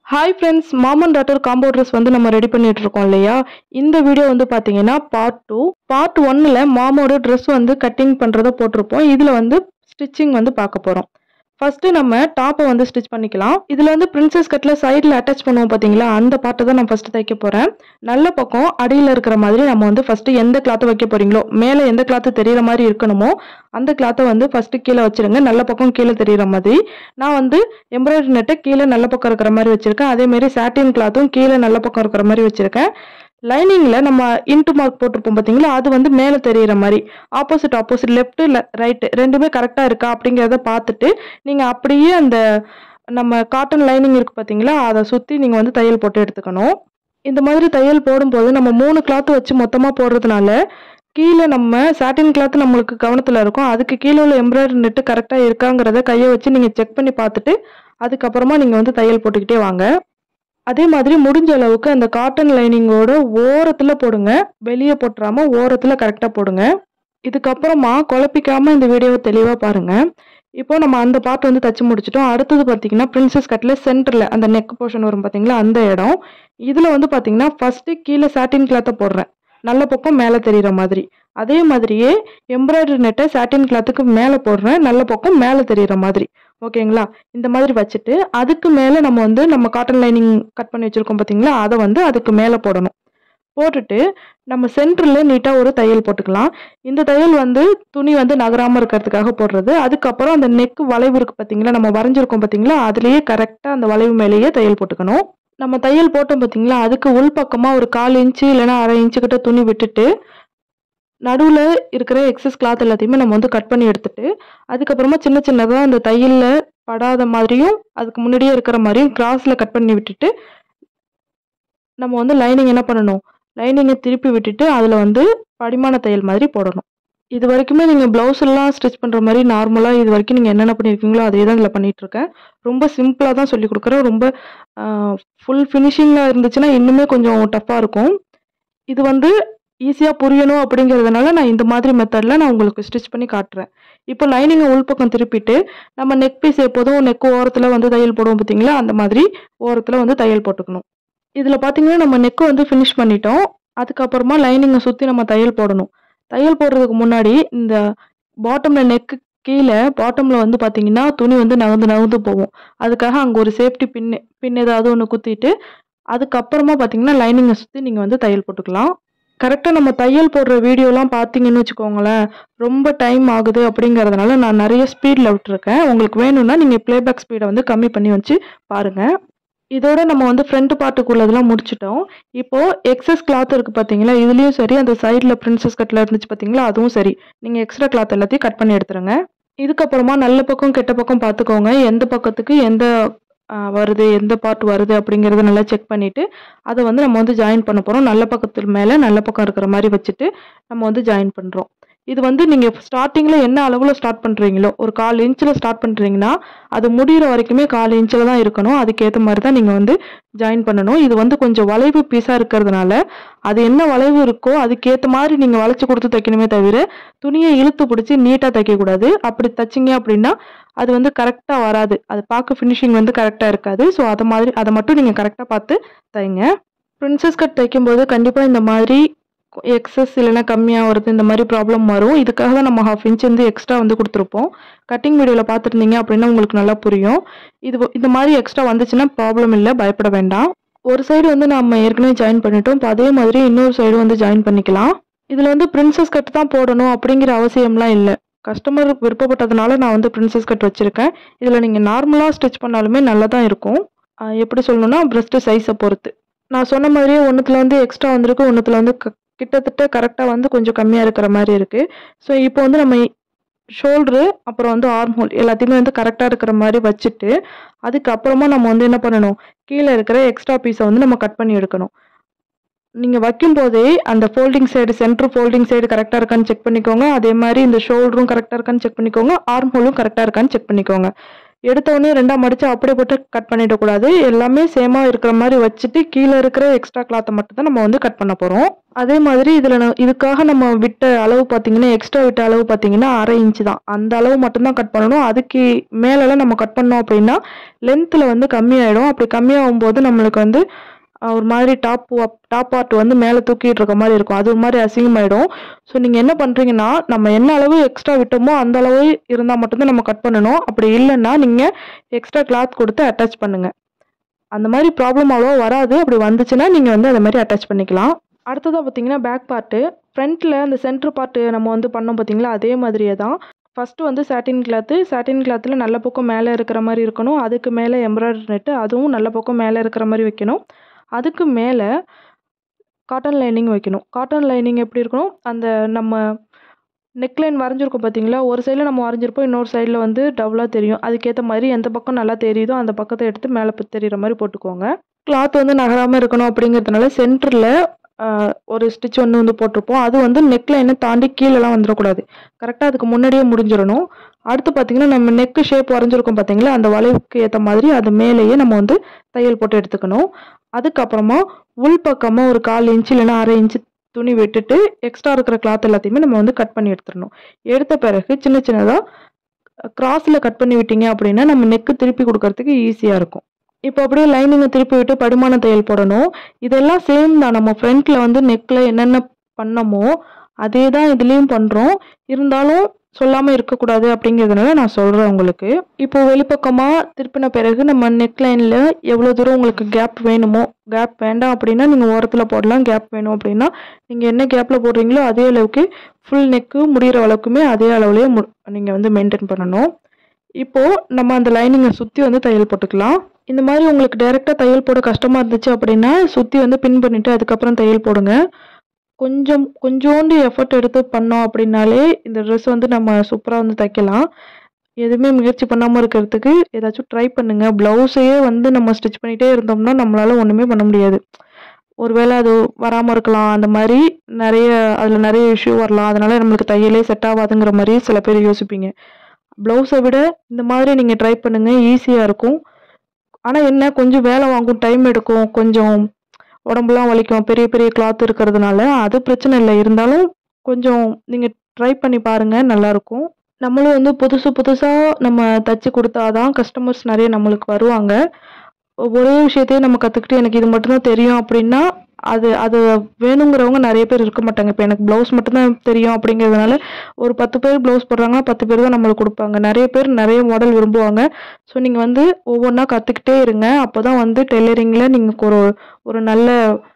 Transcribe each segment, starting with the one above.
Hi friends mom and daughter combo dress வந்து நம்ம ready பண்ணிட்டு இருக்கோம் இல்லையா இந்த வீடியோ வந்து பார்த்தீங்கன்னா பார்ட் டூ பார்ட் ஒன்னில் மாமோட ட்ரெஸ் வந்து கட்டிங் பண்ணுறத போட்டிருப்போம் இதில் வந்து ஸ்டிச்சிங் வந்து பார்க்க போகிறோம் ஃபர்ஸ்ட் நம்ம டாப்பை வந்து ஸ்டிச் பண்ணிக்கலாம் இதில் வந்து பிரின்சஸ் கட்டில் சைடில் அட்டாச் பண்ணுவோம் பார்த்தீங்களா அந்த பார்ட்டை தான் நான் ஃபர்ஸ்ட் தைக்க போகிறேன் நல்ல பக்கம் அடியில் இருக்கிற மாதிரி நம்ம வந்து ஃபர்ஸ்ட் எந்த கிளாத்தை வைக்க போறீங்களோ மேலே எந்த கிளாத்து தெரியிற மாதிரி இருக்கணுமோ அந்த கிளாத்தை வந்து ஃபர்ஸ்ட் கீழே வச்சிருங்க நல்ல பக்கம் கீழே தெரியிற மாதிரி நான் வந்து எம்ப்ராய்டரி நெட்டை கீழே நல்ல பக்கம் இருக்கிற மாதிரி வச்சிருக்கேன் அதே மாதிரி சாட்டின் கிளாத்தும் கீழே நல்ல பக்கம் இருக்கிற மாதிரி வச்சிருக்கேன் லைனிங்கில் நம்ம இன்ட்டு மார்க் போட்டிருப்போம் பார்த்தீங்களா அது வந்து மேலே தெரியிற மாதிரி ஆப்போசிட் ஆப்போசிட் லெஃப்ட் ரைட்டு ரெண்டுமே கரெக்டாக இருக்கா அப்படிங்கிறத பார்த்துட்டு நீங்கள் அப்படியே அந்த நம்ம காட்டன் லைனிங் இருக்குது பார்த்தீங்களா அதை சுற்றி நீங்கள் வந்து தையல் போட்டு எடுத்துக்கணும் இந்த மாதிரி தையல் போடும்போது நம்ம மூணு கிளாத் வச்சு மொத்தமாக போடுறதுனால கீழே நம்ம சாட்டின் கிளாத் நம்மளுக்கு கவனத்தில் இருக்கும் அதுக்கு கீழே உள்ள எம்ப்ராய்டரி நெட்டு கரெக்டாக இருக்காங்கிறத கையை வச்சு நீங்கள் செக் பண்ணி பார்த்துட்டு அதுக்கப்புறமா நீங்கள் வந்து தையல் போட்டுக்கிட்டே வாங்க அதே மாதிரி முடிஞ்ச அளவுக்கு அந்த காட்டன் லைனிங்கோட ஓரத்தில் போடுங்க வெளியே போட்டுறாம ஓரத்தில் கரெக்டாக போடுங்க இதுக்கப்புறமா குழப்பிக்காம இந்த வீடியோவை தெளிவாக பாருங்க இப்போ நம்ம அந்த பார்ட் வந்து தச்சு முடிச்சிட்டோம் அடுத்தது பார்த்தீங்கன்னா பிரின்சஸ் கட்டில் சென்டரில் அந்த நெக் போர்ஷன் வரும் பார்த்தீங்களா அந்த இடம் இதில் வந்து பார்த்தீங்கன்னா ஃபஸ்ட்டு கீழே சாட்டின் கிளாத்தை போடுறேன் நல்ல பக்கம் மேலே தெரிகிற மாதிரி அதே மாதிரியே எம்ப்ராய்டரி நெட்டை சாட்டின் கிளாத்துக்கு மேலே போடுறேன் நல்ல பக்கம் மேலே தெரிகிற மாதிரி ஓகேங்களா இந்த மாதிரி வச்சுட்டு அதுக்கு மேலே நம்ம வந்து நம்ம காட்டன் லைனிங் கட் பண்ணி வச்சுருக்கோம் பார்த்தீங்களா அதை வந்து அதுக்கு மேலே போடணும் போட்டுட்டு நம்ம சென்டரில் நீட்டாக ஒரு தையல் போட்டுக்கலாம் இந்த தையல் வந்து துணி வந்து நகராமல் இருக்கிறதுக்காக போடுறது அதுக்கப்புறம் அந்த நெக் வளைவு இருக்குது பார்த்தீங்களா நம்ம வரைஞ்சிருக்கோம் பார்த்தீங்களா அதுலேயே கரெக்டாக அந்த வளைவு மேலேயே தையல் போட்டுக்கணும் நம்ம தையல் போட்டோம் பார்த்தீங்களா அதுக்கு உள் பக்கமாக ஒரு கால் இன்ச்சு இல்லைன்னா அரை இன்ச்சு கிட்ட துணி விட்டுட்டு நடுவில் இருக்கிற எக்ஸஸ் கிளாத் எல்லாத்தையுமே நம்ம வந்து கட் பண்ணி எடுத்துட்டு அதுக்கப்புறமா சின்ன சின்னதாக அந்த தையலில் படாத மாதிரியும் அதுக்கு முன்னாடியே இருக்கிற மாதிரியும் கிராஸில் கட் பண்ணி விட்டுட்டு நம்ம வந்து லைனிங் என்ன பண்ணணும் லைனிங்கை திருப்பி விட்டுட்டு அதில் வந்து படிமான தையல் மாதிரி போடணும் இது வரைக்குமே நீங்கள் ப்ளவுஸ் எல்லாம் ஸ்டிச் பண்ணுற மாதிரி நார்மலாக இது வரைக்கும் நீங்கள் என்னென்ன பண்ணியிருக்கீங்களோ அதே தான் இதில் பண்ணிகிட்ருக்கேன் ரொம்ப சிம்பிளாக தான் சொல்லி கொடுக்குறேன் ரொம்ப ஃபுல் ஃபினிஷிங்காக இருந்துச்சுன்னா இன்னுமே கொஞ்சம் டஃப்பாக இருக்கும் இது வந்து ஈஸியாக புரியணும் அப்படிங்கிறதுனால நான் இந்த மாதிரி மெத்தடில் நான் உங்களுக்கு ஸ்டிச் பண்ணி காட்டுறேன் இப்போ லைனிங்கை உள்பக்கம் திருப்பிட்டு நம்ம நெக் பீஸ் எப்போதும் நெக் ஓரத்தில் வந்து தையல் போடுவோம் பார்த்தீங்களா அந்த மாதிரி ஓரத்தில் வந்து தையல் போட்டுக்கணும் இதில் பார்த்தீங்கன்னா நம்ம நெக்கு வந்து ஃபினிஷ் பண்ணிட்டோம் அதுக்கப்புறமா லைனிங்கை சுற்றி நம்ம தையல் போடணும் தையல் போடுறதுக்கு முன்னாடி இந்த பாட்டமில் நெக்கு கீழே பாட்டமில் வந்து பார்த்தீங்கன்னா துணி வந்து நகர்ந்து நகர்ந்து போகும் அதுக்காக அங்கே ஒரு சேஃப்டி பின் பின் ஏதாவது ஒன்று குத்திட்டு அதுக்கப்புறமா பார்த்தீங்கன்னா லைனிங்கை சுற்றி நீங்கள் வந்து தையல் போட்டுக்கலாம் கரெக்டாக நம்ம தையல் போடுற வீடியோலாம் பார்த்தீங்கன்னு வச்சுக்கோங்களேன் ரொம்ப டைம் ஆகுது அப்படிங்கிறதுனால நான் நிறைய ஸ்பீடில் விட்டுருக்கேன் உங்களுக்கு வேணும்னா நீங்கள் ப்ளேபேக் ஸ்பீடை வந்து கம்மி பண்ணி வச்சு பாருங்கள் இதோட நம்ம வந்து ஃப்ரண்ட் பார்ட்டுக்குள்ளதெல்லாம் முடிச்சிட்டோம் இப்போது எக்ஸஸ் கிளாத் இருக்குது பார்த்தீங்களா இதுலேயும் சரி அந்த சைடில் பிரின்சஸ் கட்டில் இருந்துச்சு பார்த்தீங்களா அதுவும் சரி நீங்கள் எக்ஸ்ட்ரா கிளாத் எல்லாத்தையும் கட் பண்ணி எடுத்துருங்க இதுக்கப்புறமா நல்ல பக்கம் கெட்ட பக்கம் பார்த்துக்கோங்க எந்த பக்கத்துக்கு எந்த வருது எந்த பார்ட் வருது அப்படிங்கிறத நல்லா செக் பண்ணிவிட்டு அதை வந்து நம்ம வந்து ஜாயின் பண்ண போகிறோம் நல்ல பக்கத்து மேலே நல்ல பக்கம் இருக்கிற மாதிரி வச்சுட்டு நம்ம வந்து ஜாயின் பண்ணுறோம் இது வந்து நீங்கள் ஸ்டார்டிங்கில் என்ன அளவில் ஸ்டார்ட் பண்ணுறீங்களோ ஒரு கால் இன்ச்சில் ஸ்டார்ட் பண்ணுறீங்கன்னா அது முடிகிற வரைக்குமே கால் இன்ச்சில் தான் இருக்கணும் அதுக்கேற்ற மாதிரி தான் நீங்கள் வந்து ஜாயின் பண்ணணும் இது வந்து கொஞ்சம் வளைவு பீஸாக இருக்கிறதுனால அது என்ன வளைவு இருக்கோ அதுக்கேற்ற மாதிரி நீங்கள் வளைச்சி கொடுத்து தைக்கணுமே தவிர துணியை இழுத்து பிடிச்சி நீட்டாக தைக்கக்கூடாது அப்படி தைச்சிங்க அப்படின்னா அது வந்து கரெக்டாக வராது அது பார்க்க ஃபினிஷிங் வந்து கரெக்டாக இருக்காது ஸோ அதை மாதிரி அதை மட்டும் நீங்கள் கரெக்டாக பார்த்து தைங்க ப்ரின்சஸ் கட் தைக்கும்போது கண்டிப்பாக இந்த மாதிரி எக்ஸஸ் இல்லைனா கம்மியாக வருது இந்த மாதிரி ப்ராப்ளம் வரும் இதுக்காக தான் நம்ம ஹாஃப் இன்ச் வந்து எக்ஸ்ட்ரா வந்து கொடுத்துருப்போம் கட்டிங் வீடியோவில் பார்த்துருந்தீங்க அப்படின்னா உங்களுக்கு நல்லா புரியும் இது இந்த மாதிரி எக்ஸ்ட்ரா வந்துச்சுன்னா ப்ராப்ளம் இல்லை பயப்பட வேண்டாம் ஒரு சைடு வந்து நம்ம ஏற்கனவே ஜாயின் பண்ணிட்டோம் இப்போ அதே மாதிரி இன்னொரு சைடு வந்து ஜாயின் பண்ணிக்கலாம் இதில் வந்து பிரின்சஸ் கட் தான் போடணும் அப்படிங்கிற அவசியம்லாம் இல்லை கஸ்டமர் விருப்பப்பட்டதுனால நான் வந்து பிரின்சஸ் கட் வச்சுருக்கேன் இதில் நீங்கள் நார்மலாக ஸ்டிச் பண்ணாலுமே நல்லா தான் இருக்கும் எப்படி சொல்லணும்னா ப்ரெஸ்ட்டு சைஸை பொறுத்து நான் சொன்ன மாதிரியே ஒன்றுத்தில் வந்து எக்ஸ்ட்ரா வந்திருக்கு ஒன்றுத்தில் வந்து கிட்டத்தட்ட கரெக்டாக வந்து கொஞ்சம் கம்மியாக இருக்கிற மாதிரி இருக்குது ஸோ இப்போ வந்து நம்ம ஷோல்ட்ரு அப்புறம் வந்து ஆர்ம் ஹோல் எல்லாத்தையுமே வந்து கரெக்டாக இருக்கிற மாதிரி வச்சுட்டு அதுக்கப்புறமா நம்ம வந்து என்ன பண்ணணும் கீழே இருக்கிற எக்ஸ்ட்ரா பீஸை வந்து நம்ம கட் பண்ணி எடுக்கணும் நீங்கள் வைக்கும் போதே அந்த folding side centre folding side கரெக்டாக இருக்கான்னு செக் பண்ணிக்கோங்க அதே மாதிரி இந்த ஷோல்டரும் கரெக்டாக இருக்கான்னு செக் பண்ணிக்கோங்க ஆர்ம் ஹோலும் கரெக்டாக இருக்கான்னு செக் பண்ணிக்கோங்க எடுத்த உடனே ரெண்டா மடிச்சு அப்படியே போட்டு கட் பண்ணிடக்கூடாது எல்லாமே சேமாக இருக்கிற மாதிரி வச்சுட்டு கீழே இருக்கிற எக்ஸ்ட்ரா கிளாத்தை மட்டும் தான் நம்ம வந்து கட் பண்ண போகிறோம் அதே மாதிரி இதில் இதுக்காக நம்ம விட்ட அளவு பார்த்தீங்கன்னா எக்ஸ்ட்ரா விட்ட அளவு பார்த்தீங்கன்னா அரை இன்ச்சு தான் அந்த அளவு மட்டும்தான் கட் பண்ணணும் அதுக்கு மேலெல்லாம் நம்ம கட் பண்ணோம் அப்படின்னா லென்த்தில் வந்து கம்மியாயிடும் அப்படி கம்மியாகும் போது நம்மளுக்கு வந்து அஹ், ஒரு மாதிரி டாப் டாப் பார்ட் வந்து மேலே தூக்கிட்டு இருக்க மாதிரி இருக்கும் அது ஒரு மாதிரி அசிங்கமாயிடும் ஸோ நீங்கள் என்ன பண்ணுறீங்கன்னா நம்ம என்ன அளவு எக்ஸ்ட்ரா விட்டோமோ அந்த அளவு இருந்தால் மட்டும்தான் நம்ம கட் பண்ணணும் அப்படி இல்லைன்னா நீங்கள் எக்ஸ்ட்ரா கிளாத் கொடுத்து அட்டாச் பண்ணுங்க அந்த மாதிரி ப்ராப்ளம் அவ்வளோவா வராது அப்படி வந்துச்சுன்னா நீங்கள் வந்து அதை மாதிரி அட்டாச் பண்ணிக்கலாம் அடுத்ததாக பார்த்தீங்கன்னா பேக் பார்ட்டு ஃப்ரண்ட்டில் அந்த சென்டர் பார்ட்டு நம்ம வந்து பண்ணோம் பார்த்தீங்களா அதே மாதிரியே தான் ஃபஸ்ட்டு வந்து சாட்டின் கிளாத்து சாட்டின் கிளாத்தில் நல்ல பக்கம் மேலே இருக்கிற மாதிரி இருக்கணும் அதுக்கு மேலே எம்ப்ராய்டரி நெட்டு அதுவும் நல்ல பக்கம் மேலே இருக்கிற மாதிரி வைக்கணும் அதுக்கு மேலே காட்டன் லைனிங் வைக்கணும் காட்டன் லைனிங் எப்படி இருக்கணும் அந்த நம்ம நெக்லைன் வரைஞ்சிருக்கோம் பார்த்தீங்களா ஒரு சைடில் நம்ம வரைஞ்சிருப்போம் இன்னொரு சைடில் வந்து டபுளாக தெரியும் அதுக்கேற்ற மாதிரி எந்த பக்கம் நல்லா தெரியுதோ அந்த பக்கத்தை எடுத்து மேலே தெரியுற மாதிரி போட்டுக்கோங்க கிளாத் வந்து நகராமல் இருக்கணும் அப்படிங்கிறதுனால சென்டரில் ஒரு ஸ்டிச் ஒன்று வந்து போட்டிருப்போம் அது வந்து நெக்லைனை தாண்டி கீழெல்லாம் வந்துடக்கூடாது கரெக்டாக அதுக்கு முன்னாடியே முடிஞ்சிடணும் அடுத்து பார்த்தீங்கன்னா நம்ம நெக்கு ஷேப் வரைஞ்சிருக்கோம் பார்த்தீங்களா அந்த வளைவுக்கு ஏற்ற மாதிரி அது மேலேயே நம்ம வந்து தையல் போட்டு எடுத்துக்கணும் அதுக்கப்புறமா உள் பக்கமாக ஒரு கால் இன்ச்சு இல்லைன்னா அரை இன்ச்சு துணி விட்டுட்டு எக்ஸ்ட்ரா இருக்கிற கிளாத் எல்லாத்தையுமே நம்ம வந்து கட் பண்ணி எடுத்துடணும் எடுத்த பிறகு சின்ன சின்னதாக கிராஸில் கட் பண்ணி விட்டீங்க அப்படின்னா நம்ம நெக்கு திருப்பி கொடுக்கறதுக்கு ஈஸியாக இருக்கும் இப்போ அப்படியே லைனிங்கை திருப்பி விட்டு படிமான தையல் போடணும் இதெல்லாம் சேம் தான் நம்ம ஃப்ரண்ட்டில் வந்து நெக்கில் என்னென்ன பண்ணமோ அதே தான் இதுலேயும் பண்ணுறோம் இருந்தாலும் சொல்லாமல் இருக்கக்கூடாது அப்படிங்கிறதுனால நான் சொல்கிறேன் உங்களுக்கு இப்போ வெளிப்பக்கமாக திருப்பின பிறகு நம்ம நெக் லைனில் எவ்வளோ தூரம் உங்களுக்கு கேப் வேணுமோ கேப் வேண்டாம் அப்படின்னா நீங்கள் ஓரத்தில் போடலாம் கேப் வேணும் அப்படின்னா நீங்கள் என்ன கேப்பில் போடுறீங்களோ அதே அளவுக்கு ஃபுல் நெக்கு முடிகிற அளவுக்குமே அதே அளவுலேயே மு நீங்கள் வந்து மெயின்டைன் பண்ணணும் இப்போது நம்ம அந்த லைனிங்கை சுற்றி வந்து தையல் போட்டுக்கலாம் இந்த மாதிரி உங்களுக்கு டைரெக்டாக தையல் போட கஷ்டமாக இருந்துச்சு அப்படின்னா சுற்றி வந்து பின் பண்ணிவிட்டு அதுக்கப்புறம் தையல் போடுங்க கொஞ்சம் கொஞ்சோண்டு எஃபர்ட் எடுத்து பண்ணோம் அப்படின்னாலே இந்த ட்ரெஸ் வந்து நம்ம சூப்பராக வந்து தைக்கலாம் எதுவுமே முயற்சி பண்ணாமல் இருக்கிறதுக்கு ஏதாச்சும் ட்ரை பண்ணுங்க ப்ளவுஸையே வந்து நம்ம ஸ்டிச் பண்ணிகிட்டே இருந்தோம்னா நம்மளால ஒன்றுமே பண்ண முடியாது ஒருவேளை அது வராமல் இருக்கலாம் அந்த மாதிரி நிறைய அதில் நிறைய இஷ்யூ வரலாம் அதனால நம்மளுக்கு தையலே செட் ஆகாதுங்கிற மாதிரி சில பேர் யோசிப்பீங்க ப்ளவுஸை விட இந்த மாதிரி நீங்கள் ட்ரை பண்ணுங்க ஈஸியாக இருக்கும் ஆனால் என்ன கொஞ்சம் வேலை வாங்கும் டைம் எடுக்கும் கொஞ்சம் உடம்புலாம் வலிக்கும் பெரிய பெரிய கிளாத் இருக்கிறதுனால அது பிரச்சனை இல்லை இருந்தாலும் கொஞ்சம் நீங்கள் ட்ரை பண்ணி பாருங்கள் நல்லாயிருக்கும் நம்மளும் வந்து புதுசு புதுசாக நம்ம தச்சு கொடுத்தாதான் கஸ்டமர்ஸ் நிறைய நம்மளுக்கு வருவாங்க ஒரே விஷயத்தையே நம்ம கற்றுக்கிட்டு எனக்கு இது மட்டும்தான் தெரியும் அப்படின்னா அது அது வேணுங்கிறவங்க நிறைய பேர் இருக்க மாட்டாங்க இப்போ எனக்கு ப்ளவுஸ் மட்டும்தான் தெரியும் அப்படிங்கிறதுனால ஒரு பத்து பேர் ப்ளவுஸ் போடுறாங்கன்னா பத்து பேர் தான் நம்மளுக்கு கொடுப்பாங்க நிறைய பேர் நிறைய மாடல் விரும்புவாங்க ஸோ நீங்கள் வந்து ஒவ்வொன்றா கற்றுக்கிட்டே இருங்க அப்போ தான் வந்து டெய்லரிங்கில் நீங்கள் ஒரு ஒரு நல்ல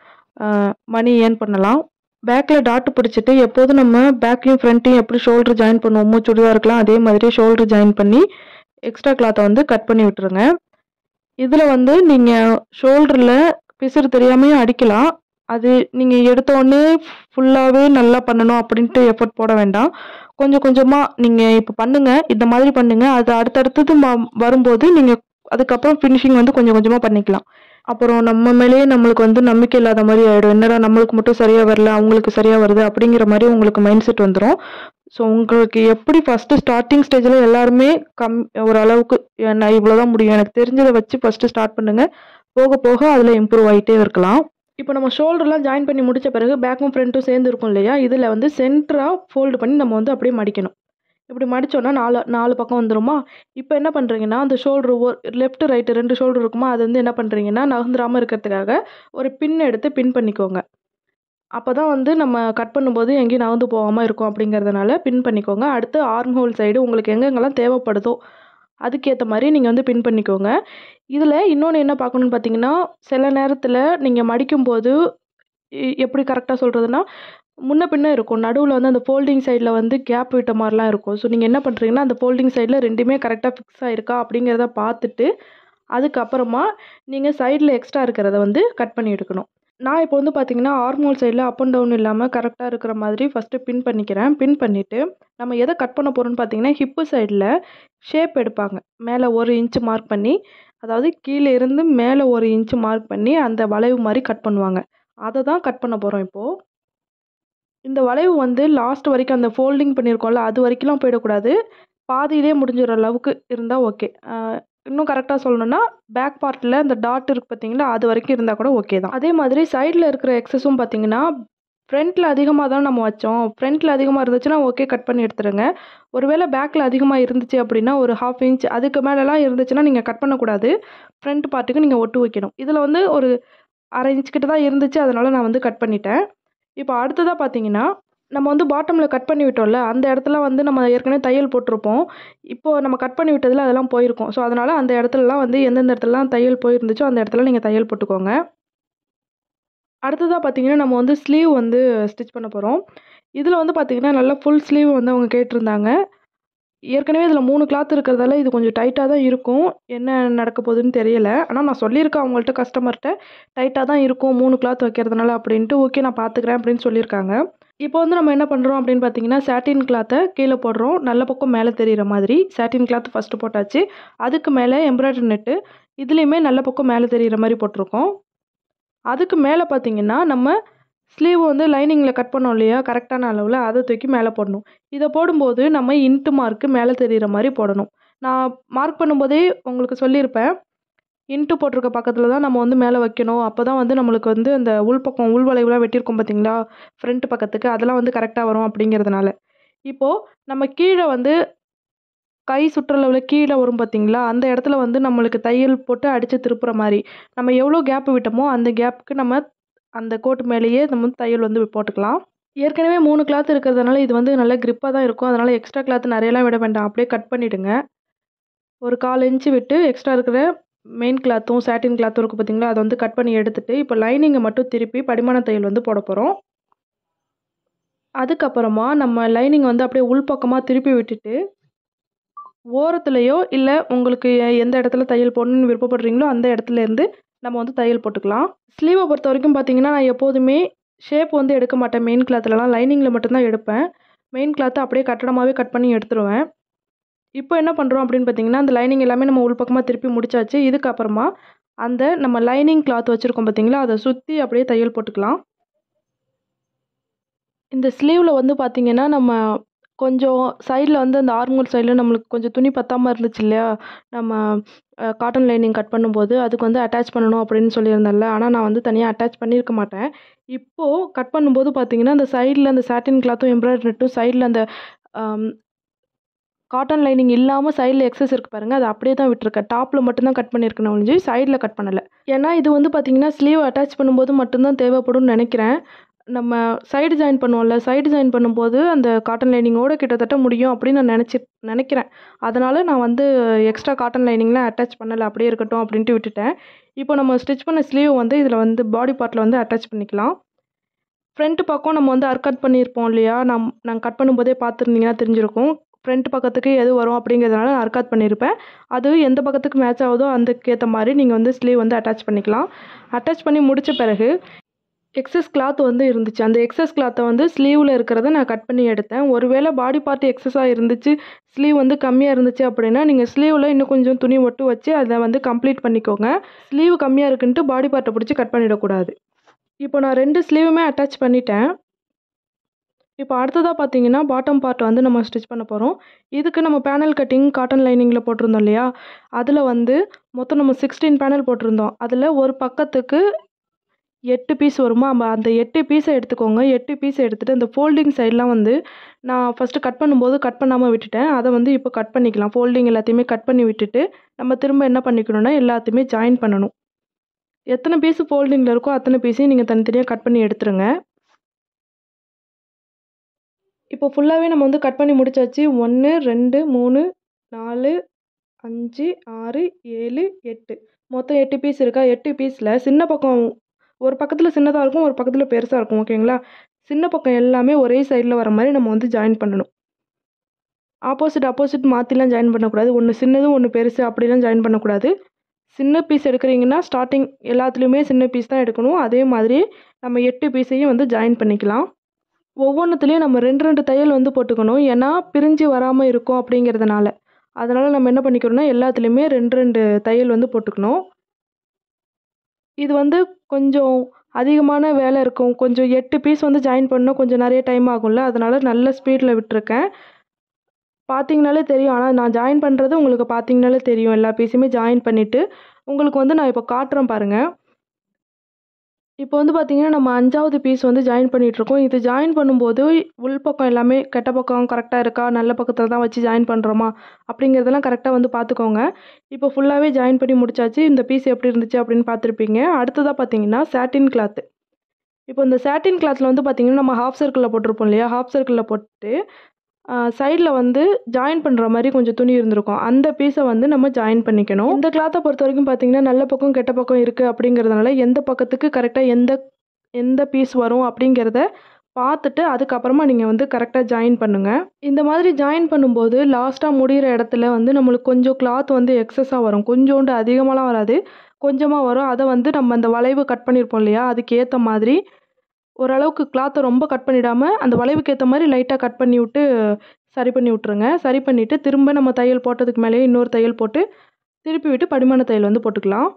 மணி ஏர்ன் பண்ணலாம் பேக்கில் டாட்டு பிடிச்சிட்டு எப்போதும் நம்ம பேக்கையும் ஃப்ரண்ட்டையும் எப்படி ஷோல்டர் ஜாயின் பண்ணுவோமோ சுடிதாருக்கெலாம் அதே மாதிரி ஷோல்டர் ஜாயின் பண்ணி எக்ஸ்ட்ரா கிளாத்தை வந்து கட் பண்ணி விட்டுருங்க இதில் வந்து நீங்கள் ஷோல்டரில் பிசுறு தெரியாமையும் அடிக்கலாம் அது நீங்கள் எடுத்த உடனே ஃபுல்லாகவே நல்லா பண்ணணும் அப்படின்ட்டு எஃபர்ட் போட வேண்டாம் கொஞ்சம் கொஞ்சமாக நீங்கள் இப்போ பண்ணுங்கள் இந்த மாதிரி பண்ணுங்கள் அது அடுத்தடுத்தது ம- வரும்போது நீங்கள் அதுக்கப்புறம் ஃபினிஷிங் வந்து கொஞ்சம் கொஞ்சமாக பண்ணிக்கலாம் அப்புறம் நம்ம மேலேயே நம்மளுக்கு வந்து நம்பிக்கை இல்லாத மாதிரி ஆயிடும் என்னடா நம்மளுக்கு மட்டும் சரியா வரல அவங்களுக்கு சரியா வருது அப்படிங்கிற மாதிரி உங்களுக்கு மைண்ட் செட் வந்துடும் ஸோ உங்களுக்கு எப்படி ஃபஸ்ட்டு ஸ்டார்டிங் ஸ்டேஜில் எல்லாருமே கம் ஒரு அளவுக்கு நான் இவ்வளோதான் முடியும் எனக்கு தெரிஞ்சதை வச்சு ஃபஸ்ட்டு ஸ்டார்ட் பண்ணுங்க போக போக அதில் இம்ப்ரூவ் ஆகிட்டே இருக்கலாம் இப்போ நம்ம ஷோல்டர்லாம் ஜாயின் பண்ணி முடிச்ச பிறகு பேக்கும் ஃப்ரண்ட்டும் சேர்ந்து இருக்கும் இல்லையா இதில் வந்து சென்டராக ஃபோல்டு பண்ணி நம்ம வந்து அப்படியே மடிக்கணும் இப்படி மடிச்சோன்னா நாலு நாலு பக்கம் வந்துருமா இப்போ என்ன பண்ணுறீங்கன்னா அந்த ஷோல்டர் லெஃப்ட் ரைட்டு ரெண்டு ஷோல்டர் இருக்குமா அது வந்து என்ன பண்ணுறீங்கன்னா நகர்ந்துராமல் இருக்கிறதுக்காக ஒரு பின் எடுத்து பின் பண்ணிக்கோங்க அப்போ தான் வந்து நம்ம கட் பண்ணும்போது எங்கேயும் நகர்ந்து போகாமல் இருக்கும் அப்படிங்கிறதுனால பின் பண்ணிக்கோங்க அடுத்து ஆர்ம் ஹோல் சைடு உங்களுக்கு எங்கெங்கெல்லாம் தேவைப்படுதோ அதுக்கேற்ற மாதிரி நீங்கள் வந்து பின் பண்ணிக்கோங்க இதில் இன்னொன்று என்ன பார்க்கணுன்னு பார்த்தீங்கன்னா சில நேரத்தில் நீங்கள் மடிக்கும்போது எ- எப்படி கரெக்டாக சொல்கிறதுனா முன்ன பின்ன இருக்கும் நடுவில் வந்து அந்த ஃபோல்டிங் சைடில் வந்து கேப் விட்ட மாதிரிலாம் இருக்கும் ஸோ நீங்கள் என்ன பண்ணுறீங்கன்னா அந்த ஃபோல்டிங் சைடில் ரெண்டுமே கரெக்டாக ஃபிக்ஸ் ஆயிருக்கா அப்படிங்கிறத பார்த்துட்டு அதுக்கப்புறமா நீங்கள் சைடில் எக்ஸ்ட்ரா இருக்கிறத வந்து கட் பண்ணி எடுக்கணும் நான் இப்போ வந்து பார்த்தீங்கன்னா ஆர்மோல் சைடில் அப் அண்ட் டவுன் இல்லாமல் கரெக்டாக இருக்கிற மாதிரி ஃபஸ்ட்டு பின் பண்ணிக்கிறேன் பின் பண்ணிவிட்டு நம்ம எதை கட் பண்ண போகிறோம்னு பார்த்தீங்கன்னா ஹிப்பு சைடில் ஷேப் எடுப்பாங்க மேலே ஒரு இன்ச்சு மார்க் பண்ணி அதாவது கீழே இருந்து மேலே ஒரு இன்ச்சு மார்க் பண்ணி அந்த வளைவு மாதிரி கட் பண்ணுவாங்க அதை தான் கட் பண்ண போகிறோம் இப்போது இந்த வளைவு வந்து லாஸ்ட் வரைக்கும் அந்த ஃபோல்டிங் பண்ணியிருக்கோம்ல அது வரைக்கும்லாம் போயிடக்கூடாது பாதியிலே முடிஞ்சிற அளவுக்கு இருந்தால் ஓகே இன்னும் கரெக்டாக சொல்லணும்னா பேக் பார்ட்டில் இந்த டாட் இருக்குது பார்த்தீங்களா அது வரைக்கும் இருந்தால் கூட ஓகே தான் அதே மாதிரி சைடில் இருக்கிற எக்ஸஸும் பார்த்தீங்கன்னா ஃப்ரண்ட்டில் அதிகமாக தான் நம்ம வச்சோம் ஃப்ரண்ட்டில் அதிகமாக இருந்துச்சுன்னா ஓகே கட் பண்ணி எடுத்துருங்க ஒருவேளை பேக்கில் அதிகமாக இருந்துச்சு அப்படின்னா ஒரு ஹாஃப் இன்ச் அதுக்கு மேலெலாம் இருந்துச்சுன்னா நீங்கள் கட் பண்ணக்கூடாது ஃப்ரண்ட் பார்ட்டுக்கு நீங்கள் ஒட்டு வைக்கணும் இதில் வந்து ஒரு அரை இன்ச் கிட்ட தான் இருந்துச்சு அதனால் நான் வந்து கட் பண்ணிட்டேன் இப்போ அடுத்ததாக பார்த்தீங்கன்னா நம்ம வந்து பாட்டமில் கட் பண்ணி விட்டோம்ல அந்த இடத்துல வந்து நம்ம ஏற்கனவே தையல் போட்டிருப்போம் இப்போது நம்ம கட் பண்ணி விட்டதில் அதெல்லாம் போயிருக்கும் ஸோ அதனால் அந்த இடத்துலலாம் வந்து எந்தெந்த இடத்துலலாம் தையல் போயிருந்துச்சோ அந்த இடத்துல நீங்கள் தையல் போட்டுக்கோங்க அடுத்ததாக பார்த்தீங்கன்னா நம்ம வந்து ஸ்லீவ் வந்து ஸ்டிச் பண்ண போகிறோம் இதில் வந்து பார்த்தீங்கன்னா நல்லா ஃபுல் ஸ்லீவ் வந்து அவங்க கேட்டிருந்தாங்க ஏற்கனவே இதில் மூணு கிளாத் இருக்கிறதால இது கொஞ்சம் டைட்டாக தான் இருக்கும் என்ன நடக்க போகுதுன்னு தெரியல ஆனால் நான் சொல்லியிருக்கேன் அவங்கள்ட்ட கஸ்டமர்கிட்ட டைட்டாக தான் இருக்கும் மூணு கிளாத் வைக்கிறதுனால அப்படின்ட்டு ஓகே நான் பார்த்துக்கிறேன் அப்படின்னு சொல்லியிருக்காங்க இப்போ வந்து நம்ம என்ன பண்ணுறோம் அப்படின்னு பார்த்தீங்கன்னா சாட்டின் கிளாத்தை கீழே போடுறோம் நல்ல பக்கம் மேலே தெரிகிற மாதிரி சாட்டின் கிளாத் ஃபஸ்ட்டு போட்டாச்சு அதுக்கு மேலே எம்ப்ராய்டரி நெட்டு இதுலேயுமே நல்ல பக்கம் மேலே தெரிகிற மாதிரி போட்டிருக்கோம் அதுக்கு மேலே பார்த்தீங்கன்னா நம்ம ஸ்லீவ் வந்து லைனிங்கில் கட் பண்ணோம் இல்லையா கரெக்டான அளவில் அதை தூக்கி மேலே போடணும் இதை போடும்போது நம்ம இன்ட்டு மார்க்கு மேலே தெரிகிற மாதிரி போடணும் நான் மார்க் பண்ணும்போதே உங்களுக்கு சொல்லியிருப்பேன் இன்ட்டு போட்டிருக்க பக்கத்தில் தான் நம்ம வந்து மேலே வைக்கணும் அப்போ தான் வந்து நம்மளுக்கு வந்து அந்த உள்பக்கம் உள்வளைவுலாம் வெட்டியிருக்கோம் பார்த்தீங்களா ஃப்ரண்ட் பக்கத்துக்கு அதெல்லாம் வந்து கரெக்டாக வரும் அப்படிங்கிறதுனால இப்போது நம்ம கீழே வந்து கை சுற்றளவில் கீழே வரும் பார்த்தீங்களா அந்த இடத்துல வந்து நம்மளுக்கு தையல் போட்டு அடித்து திருப்புற மாதிரி நம்ம எவ்வளோ கேப் விட்டோமோ அந்த கேப்புக்கு நம்ம அந்த கோட்டு மேலேயே நம்ம வந்து தையல் வந்து போட்டுக்கலாம் ஏற்கனவே மூணு கிளாத் இருக்கிறதுனால இது வந்து நல்ல grip-ஆ தான் இருக்கும் அதனால் எக்ஸ்ட்ரா கிளாத் நிறையலாம் விட வேண்டாம் அப்படியே கட் பண்ணிவிடுங்க ஒரு கால் இன்ச்சு விட்டு எக்ஸ்ட்ரா இருக்கிற மெயின் கிளாத்தும் சாட்டின் கிளாத்தும் இருக்குது பார்த்தீங்களா அதை வந்து கட் பண்ணி எடுத்துட்டு இப்போ லைனிங்கை மட்டும் திருப்பி படிமான தையல் வந்து போட போகிறோம் அதுக்கப்புறமா நம்ம லைனிங் வந்து அப்படியே உள்பக்கமாக திருப்பி விட்டுட்டு ஓரத்துலையோ இல்லை உங்களுக்கு எ- எந்த இடத்துல தையல் போடணும்னு விருப்பப்படுறீங்களோ அந்த இடத்துல இருந்து நம்ம வந்து தையல் போட்டுக்கலாம் ஸ்லீவை பொறுத்த வரைக்கும் பார்த்தீங்கன்னா நான் எப்போதுமே ஷேப் வந்து எடுக்க மாட்டேன் மெயின் கிளாத்லலாம் லைனிங்கில் மட்டும்தான் எடுப்பேன் மெயின் கிளாத்தை அப்படியே கட்டடமாகவே கட் பண்ணி எடுத்துருவேன் இப்போ என்ன பண்ணுறோம் அப்படின்னு பார்த்தீங்கன்னா அந்த லைனிங் எல்லாமே நம்ம உள்பக்கமாக திருப்பி முடிச்சாச்சு இதுக்கப்புறமா அந்த நம்ம லைனிங் கிளாத் வச்சுருக்கோம் பார்த்தீங்களா அதை சுற்றி அப்படியே தையல் போட்டுக்கலாம் இந்த ஸ்லீவில் வந்து பார்த்தீங்கன்னா நம்ம கொஞ்சம் சைடில் வந்து அந்த ஆர்மூல் சைடில் நம்மளுக்கு கொஞ்சம் துணி பத்தாமல் இருந்துச்சு இல்லையா நம்ம காட்டன் லைனிங் கட் பண்ணும்போது அதுக்கு வந்து அட்டாச் பண்ணணும் அப்படின்னு சொல்லியிருந்தேன்ல ஆனால் நான் வந்து தனியாக அட்டாச் பண்ணியிருக்க மாட்டேன் இப்போது கட் பண்ணும்போது பார்த்தீங்கன்னா அந்த சைடில் அந்த சாட்டின் கிளாத்தும் எம்ப்ராய்டரி நெட்டும் சைடில் அந்த காட்டன் லைனிங் இல்லாமல் சைடில் எக்ஸஸ் இருக்குது பாருங்கள் அதை அப்படியே தான் விட்டுருக்கேன் டாப்பில் மட்டும்தான் கட் பண்ணியிருக்கேன் ஒழிஞ்சு சைடில் கட் பண்ணலை ஏன்னா இது வந்து பார்த்தீங்கன்னா ஸ்லீவ் அட்டாச் பண்ணும்போது மட்டும்தான் தேவைப்படும்னு நினைக்கிறேன் நம்ம சைடு ஜாயின் பண்ணுவோம்ல சைடு ஜாயின் பண்ணும்போது அந்த காட்டன் லைனிங்கோட கிட்டத்தட்ட முடியும் அப்படின்னு நான் நினச்சி நினைக்கிறேன் அதனால் நான் வந்து எக்ஸ்ட்ரா காட்டன் லைனிங்லாம் அட்டாச் பண்ணலை அப்படியே இருக்கட்டும் அப்படின்ட்டு விட்டுட்டேன் இப்போ நம்ம ஸ்டிச் பண்ண ஸ்லீவ் வந்து இதில் வந்து பாடி பார்ட்டில் வந்து அட்டாச் பண்ணிக்கலாம் ஃப்ரண்ட் பக்கம் நம்ம வந்து அர்கட் பண்ணியிருப்போம் இல்லையா நம் நாங்கள் கட் பண்ணும்போதே பார்த்துருந்தீங்கன்னா தெரிஞ்சிருக்கும் ஃப்ரண்ட் பக்கத்துக்கு எது வரும் அப்படிங்கிறதுனால நான் அர்காத் பண்ணியிருப்பேன் அது எந்த பக்கத்துக்கு மேட்ச் ஆகுதோ அதுக்கேற்ற மாதிரி நீங்கள் வந்து ஸ்லீவ் வந்து அட்டாச் பண்ணிக்கலாம் அட்டாச் பண்ணி முடித்த பிறகு எக்ஸஸ் கிளாத் வந்து இருந்துச்சு அந்த எக்ஸஸ் கிளாத்தை வந்து ஸ்லீவில் இருக்கிறத நான் கட் பண்ணி எடுத்தேன் ஒருவேளை பாடி பார்ட் எக்ஸஸாக இருந்துச்சு ஸ்லீவ் வந்து கம்மியாக இருந்துச்சு அப்படின்னா நீங்கள் ஸ்லீவில் இன்னும் கொஞ்சம் துணி மட்டும் வச்சு அதை வந்து கம்ப்ளீட் பண்ணிக்கோங்க ஸ்லீவ் கம்மியாக இருக்குன்ட்டு பாடி பார்ட்டை பிடிச்சி கட் பண்ணிடக்கூடாது இப்போ நான் ரெண்டு ஸ்லீவுமே அட்டாச் பண்ணிட்டேன் இப்போ அடுத்ததாக பார்த்தீங்கன்னா பாட்டம் பார்ட் வந்து நம்ம ஸ்டிச் பண்ண போகிறோம் இதுக்கு நம்ம பேனல் கட்டிங் காட்டன் லைனிங்கில் போட்டிருந்தோம் இல்லையா அதில் வந்து மொத்தம் நம்ம சிக்ஸ்டீன் பேனல் போட்டிருந்தோம் அதில் ஒரு பக்கத்துக்கு எட்டு பீஸ் வருமா நம்ம அந்த எட்டு பீஸை எடுத்துக்கோங்க எட்டு பீஸை எடுத்துகிட்டு அந்த ஃபோல்டிங் சைட்லாம் வந்து நான் ஃபஸ்ட்டு கட் பண்ணும்போது கட் பண்ணாமல் விட்டுட்டேன் அதை வந்து இப்போ கட் பண்ணிக்கலாம் ஃபோல்டிங் எல்லாத்தையுமே கட் பண்ணி விட்டுட்டு நம்ம திரும்ப என்ன பண்ணிக்கணும்னா எல்லாத்தையுமே ஜாயின் பண்ணணும் எத்தனை பீஸு ஃபோல்டிங்கில் இருக்கோ அத்தனை பீஸையும் நீங்கள் தனித்தனியாக கட் பண்ணி எடுத்துருங்க இப்போ ஃபுல்லாகவே நம்ம வந்து கட் பண்ணி முடிச்சாச்சு ஒன்று ரெண்டு மூணு நாலு அஞ்சு ஆறு ஏழு எட்டு மொத்தம் எட்டு பீஸ் இருக்கா எட்டு பீஸில் சின்ன பக்கம் ஒரு பக்கத்தில் சின்னதாக இருக்கும் ஒரு பக்கத்தில் பெருசாக இருக்கும் ஓகேங்களா சின்ன பக்கம் எல்லாமே ஒரே சைடில் வர மாதிரி நம்ம வந்து ஜாயின் பண்ணணும் ஆப்போசிட் ஆப்போசிட் மாற்றிலாம் ஜாயின் பண்ணக்கூடாது ஒன்று சின்னது ஒன்று பெருசு அப்படிலாம் ஜாயின் பண்ணக்கூடாது சின்ன பீஸ் எடுக்கிறீங்கன்னா ஸ்டார்டிங் எல்லாத்துலேயுமே சின்ன பீஸ் தான் எடுக்கணும் அதே மாதிரி நம்ம எட்டு பீஸையும் வந்து ஜாயின் பண்ணிக்கலாம் ஒவ்வொன்றுத்துலேயும் நம்ம ரெண்டு ரெண்டு தையல் வந்து போட்டுக்கணும் ஏன்னா பிரிஞ்சு வராமல் இருக்கும் அப்படிங்கிறதுனால அதனால் நம்ம என்ன பண்ணிக்கிறோம்னா எல்லாத்துலேயுமே ரெண்டு ரெண்டு தையல் வந்து போட்டுக்கணும் இது வந்து கொஞ்சம் அதிகமான வேலை இருக்கும் கொஞ்சம் எட்டு பீஸ் வந்து ஜாயின் பண்ணணும் கொஞ்சம் நிறைய டைம் ஆகும்ல அதனால் நல்ல ஸ்பீடில் விட்டுருக்கேன் பார்த்தீங்கனாலே தெரியும். ஆனா நான் ஜாயின் பண்றது உங்களுக்கு பார்த்தீங்கனாலே தெரியும். எல்லா பீஸுமே ஜாயின் பண்ணிட்டு, உங்களுக்கு வந்து நான் இப்போ காட்டுறேன் பாருங்க. இப்போ வந்து பார்த்தீங்கன்னா, நம்ம 5வது பீஸ் வந்து ஜாயின் பண்ணிட்டுருக்கோம். இது ஜாயின் பண்ணும்போது உள்பக்கம் எல்லாமே கெட்ட பக்கம் கரெக்ட்டா இருக்கா? நல்ல பக்கத்துல தான் வச்சு ஜாயின் பண்றோமா? அப்படிங்கிறதெல்லாம் கரெக்ட்டா வந்து பார்த்துக்கோங்க. இப்போ ஃபுல்லாவே ஜாயின் பண்ணி முடிச்சாச்சு. இந்த பீஸ் எப்படி இருந்துச்சு அப்படின்னு பார்த்துருப்பீங்க. அடுத்ததா பார்த்தீங்கன்னா, சாட்டின் கிளாத். இப்போ இந்த சாட்டின் கிளாத்ல வந்து பார்த்தீங்கன்னா, நம்ம ஹாஃப் சர்க்கிள்ல போட்டிருப்போம் இல்லையா? ஹாஃப் சர்க்கிள்ல போட்டு அ சைடுல வந்து ஜாயின் பண்ற மாரி கொஞ்சம் துணி இருந்திருக்கும். அந்த பீஸ வந்து நம்ம ஜாயின் பண்ணிக்கணும். இந்த கிளாத்த பொறுத்தவரைக்கும் பார்த்தீங்கன்னா, நல்ல பக்கம், கெட்ட பக்கம் இருக்கு அப்படிங்கிறதுனால, எந்த பக்கத்துக்கு கரெக்ட்டா எந்த எந்த பீஸ் வரும் அப்படிங்கிறத பார்த்துட்டு, அதுக்கப்புறமா நீங்க வந்து கரெக்ட்டா ஜாயின் பண்ணுங்க. இந்த மாதிரி ஜாயின் பண்ணும்போது, லாஸ்ட்டா முடியிற இடத்துல வந்து நம்மளுக்கு கொஞ்சம் கிளாத் வந்து எக்ஸஸா வரும். கொஞ்சோண்டு அதிகமாலாம் வராது. கொஞ்சமா வரும். அத வந்து நம்ம அந்த வளைவு கட் பண்ணியிருப்போம் இல்லையா? அதுக்கு ஏத்த மாதிரி ஓரளவுக்கு கிளாத்த ரொம்ப கட் பண்ணிடாம, அந்த வளைவுக்கு ஏத்த மாரி லைட்டா கட் பண்ணி விட்டு, சரி பண்ணி விட்டுருங்க. சரி பண்ணிட்டு, திரும்ப நம்ம தையல் போட்டதுக்கு மேலேயே இன்னொரு தையல் போட்டு, திருப்பி விட்டு படிமான தையல் வந்து போட்டுக்கலாம்.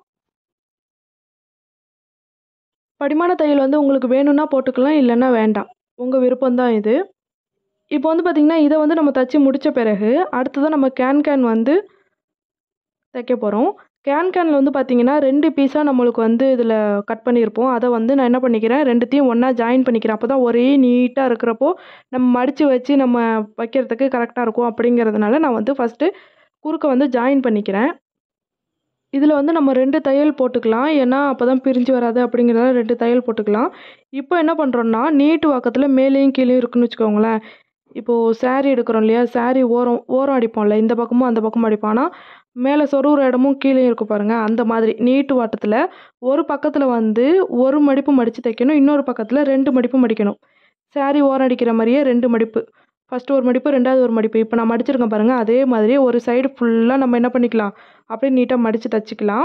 படிமான தையல் வந்து உங்களுக்கு வேணும்னா போட்டுக்கலாம். இல்லன்னா வேண்டாம். உங்க விருப்பம் தான் இது. இப்போ வந்து பார்த்தீங்கன்னா, இத வந்து நம்ம தச்சு முடிச்ச பிறகு, அடுத்ததா நம்ம கேன் கேன் வந்து தைக்க போறோம். கேன் கேன்ல வந்து பார்த்தீங்கன்னா, 2 பீஸா நம்மளுக்கு வந்து இதில கட் பண்ணியிருப்போம். அத வந்து நான் என்ன பண்ணிக்கிறேன், 2த்தையும் ஒண்ணா ஜாயின் பண்ணிக்கிறேன். அப்பதான் ஒரே நீட்டா இருக்கிறப்போ, நம்ம மடிச்சு வச்சு நம்ம வைக்கிறதுக்கு கரெக்ட்டா இருக்கும் அப்படிங்கிறதுனால, நான் வந்து ஃபர்ஸ்ட்டு குறுக்க வந்து ஜாயின் பண்ணிக்கிறேன். இதில வந்து நம்ம 2 தையல் போட்டுக்கலாம். ஏன்னா, அப்பதான் பிரிஞ்சு வராது அப்படிங்கிறதுனால 2 தையல் போட்டுக்கலாம். இப்போ என்ன பண்றோம்னா, நீட்டு வாக்கத்தில மேலேயும் கீழேயும் இருக்குன்னு வச்சுக்கோங்களேன். இப்போ சாரி எடுக்கிறோம் இல்லையா? சாரி ஓரம் ஓரம் அடிப்போம்ல. இந்த பக்கமும், அந்த பக்கமும் அடிப்போம். ஆனா, மேல சொருவுற இடமும் கீழேயும் இருக்கும் பாருங்க. அந்த மாதிரி நீட்டு வாட்டத்தில ஒரு பக்கத்தில வந்து 1 மடிப்பு மடிச்சு தைக்கணும். இன்னொரு பக்கத்தில 2 மடிப்பு மடிக்கணும். சாரி ஓரம் அடிக்கிற மாரியே 2 மடிப்பு. ஃபர்ஸ்ட்டு ஒரு மடிப்பு, 2வது ஒரு மடிப்பு. இப்போ நான் மடிச்சிருக்கேன் பாருங்க. அதே மாதிரி ஒரு சைடு ஃபுல்லா நம்ம என்ன பண்ணிக்கலாம், அப்படியே நீட்டா மடிச்சு தச்சுக்கலாம்.